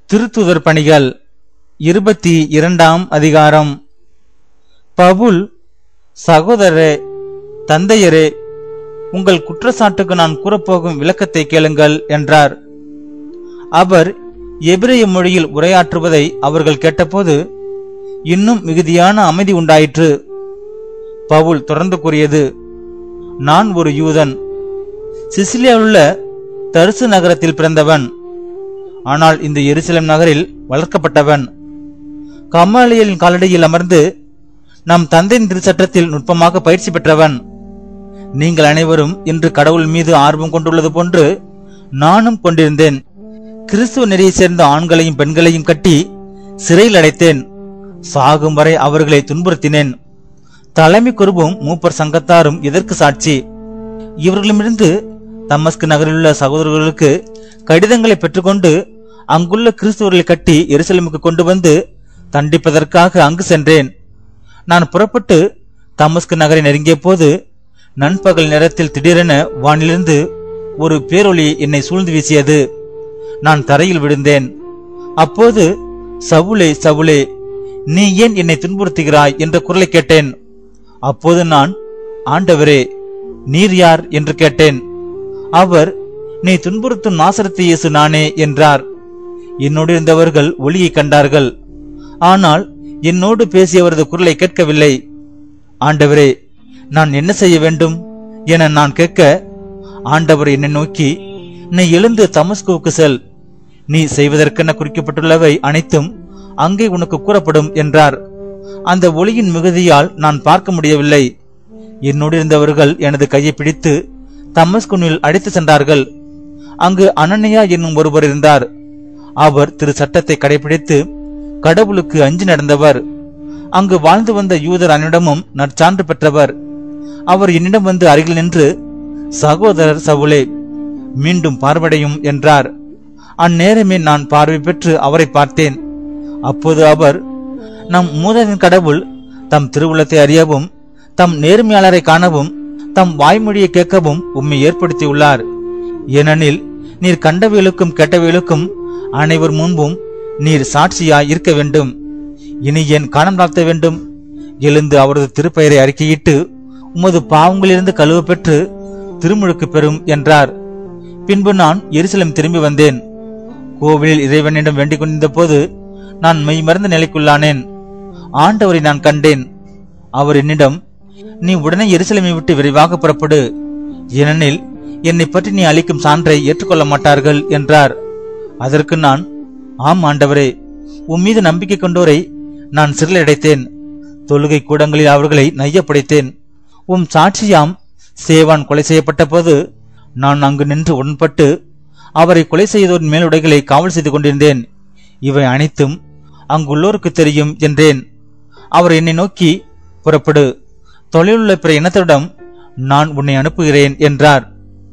திருத்துதர் பணிகள் இருபத்தி இரண்டாம் அதிகாரம் பவுல் சகோதரரே தந்தையரே உங்கள் குற்றச்சாட்டுக்கு நான் கூறப்போகும் விளக்கத்தை கேளுங்கள் என்றார் அவர் எபிரேய மொழியில் உரையாற்றுவதை அவர்கள் கேட்டபோது இன்னும் மிகுதியான அமைதி உண்டாயிற்று பவுல் தொடர்ந்து கூறியது நான் ஒரு யூதன் சிசிலியாவில் உள்ள தருசு நகரத்தில் பிறந்தவன் ஆனால் இந்த எருசலேம் நகரில் வளர்க்கப்பட்டவன் கமாலியலின் காலடியில் அமர்ந்து நம் தந்தையின் திருச்சட்டத்தில் நுட்பமாக பயிற்சி பெற்றவன் நீங்கள் அனைவரும் இன்று கடவுள் மீது ஆர்வம் கொண்டுள்ளது போன்று நானும் கொண்டிருந்தேன் கிறிஸ்துவ நெறியை சேர்ந்த ஆண்களையும் பெண்களையும் கட்டி சிறையில் அடைத்தேன் சாகும் வரை அவர்களை துன்புறுத்தினேன் தலைமை குருவும் மூப்பர் சங்கத்தாரும் இதற்கு சாட்சி இவர்களிடமிருந்து தமஸ்கு நகரிலுள்ள சகோதரர்களுக்கு கடிதங்களை பெற்றுக்கொண்டு அங்குள்ள கிறிஸ்துவர்களை கட்டி எருசலேமுக்கு கொண்டு வந்து தண்டிப்பதற்காக அங்கு சென்றேன் நான் புறப்பட்டு தமஸ்கு நகரை நெருங்கிய போது நண்பகல் நேரத்தில் திடீரென வானிலிருந்து ஒரு பேரொளி என்னை சூழ்ந்து வீசியது நான் தரையில் விழுந்தேன் அப்போது சவுலே சவுலே நீ ஏன் என்னை துன்புறுத்துகிறாய் என்ற குரலை கேட்டேன் அப்போது நான் ஆண்டவரே நீர் யார் என்று கேட்டேன் அவர் நீ துன்புறுத்தும் நாசரத்து இயேசு நானே என்றார் என்னோடு இருந்தவர்கள் ஒளியை கண்டார்கள் ஆனால் என்னோடு பேசியவரது குரலை கேட்கவில்லை ஆண்டவரே நான் என்ன செய்ய வேண்டும் என நான் கேட்க ஆண்டவர் என்னை நோக்கி நீ எழுந்து தமஸ்குவுக்கு செல் நீ செய்வதற்கென குறிக்கப்பட்டுள்ளவை அனைத்தும் அங்கே உனக்கு கூறப்படும் என்றார் அந்த ஒளியின் மிகுதியால் நான் பார்க்க முடியவில்லை என்னோடு இருந்தவர்கள் எனது கையை பிடித்து தமஸ்குனில் அழைத்து சென்றார்கள் அங்கு அனனியா என்னும் ஒருவர் இருந்தார் அவர் திரு சட்டத்தை கடைபிடித்து கடவுளுக்கு அஞ்சு நடந்தவர் அங்கு வாழ்ந்து வந்த யூதர் அனைவரிடமும் நற்சான்று பெற்றவர் அவர் என்னிடம் வந்து அருகில் நின்று சகோதரர் சவுலே மீண்டும் பார்வடையும் என்றார் அந்நேரமே நான் பார்வை பெற்று அவரை பார்த்தேன் அப்போது அவர் நம் மூதரின் கடவுள் தம் திருவுளத்தை அறியவும் தம் நேர்மையாளரை காணவும் தம் வாய்மொழியை கேட்கவும் உம்மை ஏற்படுத்தியுள்ளார் ஏனெனில் நீர் கண்டவைகளுக்கும் கேட்டவைகளுக்கும் அனைவர் முன்பும் நீர் சாட்சியாய் இருக்க வேண்டும் இனி ஏன் காணம் தாழ்த்த வேண்டும் எழுந்து அவரது திருப்பெயரை அறிக்கையிட்டு உமது பாவங்களிலிருந்து கழுவ பெற்று திருமுழுக்கு பெறும் என்றார் பின்பு நான் எருசலேம் திரும்பி வந்தேன் கோவிலில் இறைவனிடம் வேண்டிக் கொண்டிருந்த போது நான் மெய்மறந்த நிலைக்குள்ளானேன் ஆண்டவரை நான் கண்டேன் அவர் என்னிடம் நீ உடனே எருசலேமை விட்டு விரைவாக புறப்படு ஏனெனில் என்னை பற்றி நீ அளிக்கும் சான்றை ஏற்றுக்கொள்ள மாட்டார்கள் என்றார் அதற்கு நான் ஆம் ஆண்டவரே உம் மீது நம்பிக்கை கொண்டோரை நான் சிறையில் அடைத்தேன் தொழுகை கூடங்களில் அவர்களை நையப்படைத்தேன் உம் சாட்சியாம் சேவான் கொலை செய்யப்பட்ட போது நான் அங்கு நின்று உடன்பட்டு அவரை கொலை செய்தோரின் மேலுடைகளை காவல் செய்து கொண்டிருந்தேன் இவை அனைத்தும் அங்குள்ளோருக்கு தெரியும் என்றேன் அவர் என்னை நோக்கி புறப்படு தொழிலுள்ள பிற இனத்தரிடம் நான் உன்னை அனுப்புகிறேன் என்றார்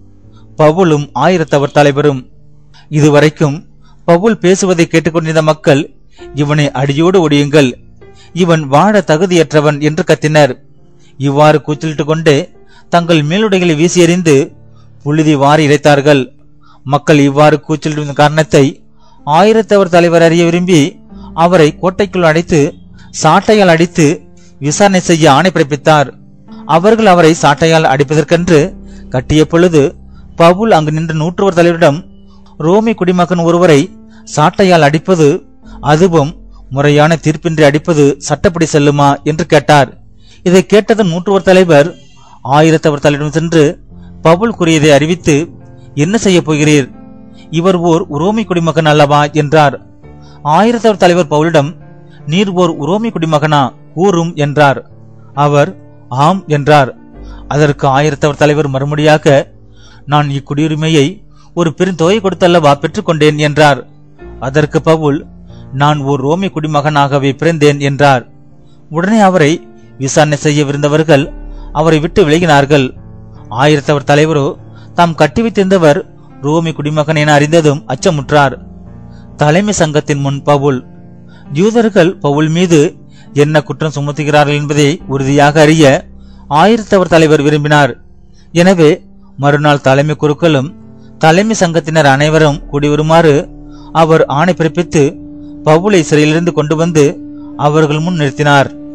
பவுலும் ஆயிரத்தவர் தலைவரும் இதுவரைக்கும் பவுல் பேசுவதை கேட்டுக்கொண்டிருந்த மக்கள் இவனை அடியோடு ஒடியுங்கள் இவன் வாழ தகுதியற்றவன் என்று கத்தினர் இவ்வாறு கூச்சலிட்டுக் கொண்டே தங்கள் மேலுடைகளை வீசி எறிந்து புழுதி வாரி இறைத்தார்கள் மக்கள் இவ்வாறு கூச்சலிடும் காரணத்தை ஆயிரத்தவர் தலைவர் அறிய விரும்பி அவரை கோட்டைக்குள் அடைத்து சாட்டையால் அடித்து விசாரணை செய்ய ஆணை பிறப்பித்தார் அவர்கள் அவரை சாட்டையால் அடிப்பதற்கென்று கட்டிய பொழுது பவுல் அங்கு நின்ற நூற்றுவர் தலைவரிடம் ரோமி குடிமகன் ஒருவரை சாட்டையால் அடிப்பது அதுவும் முறையான தீர்ப்பின்றி அடிப்பது சட்டப்படி செல்லுமா என்று கேட்டார் இதை கேட்டதும் நூற்றுவர் தலைவர் ஆயிரத்தவர் தலைவரிடம் சென்று பவுல் கூறியதை அறிவித்து என்ன செய்ய போகிறீர் இவர் ஓர் உரோமி குடிமகன் அல்லவா என்றார் ஆயிரத்தவர் தலைவர் பவுலிடம் நீர் ஓர் உரோமி குடிமகனா கூறும் என்றார் அவர் ஆம் என்றார் அதற்கு ஆயிரத்தவர் தலைவர் மறுமொழியாக நான் இக்குடியுரிமையை ஒரு பெருந்தொகை கொடுத்தல்லவா பெற்றுக்கொண்டேன் என்றார் அதற்கு பவுல் நான் ஓர் ரோமி குடிமகனாகவே பிறந்தேன் என்றார் உடனே அவரை விசாரணை செய்யவிருந்தவர்கள் அவரை விட்டு விலகினார்கள் ஆயிரத்தவர் தலைவரோ தாம் கட்டி வைத்திருந்தவர் ரோமி குடிமகன் என அறிந்ததும் அச்சமுற்றார் தலைமை சங்கத்தின் முன் பவுல் யூதர்கள் பவுல் மீது என்ன குற்றம் சுமத்துகிறார்கள் என்பதை உறுதியாக அறிய ஆயிரத்தவர் தலைவர் விரும்பினார் எனவே மறுநாள் தலைமை குருக்களும் தலைமை சங்கத்தினர் அனைவரும் கூடி வருமாறு அவர் ஆணை பிறப்பித்து பவுலை சிறையிலிருந்து கொண்டு வந்து அவர்கள் முன் நிறுத்தினார்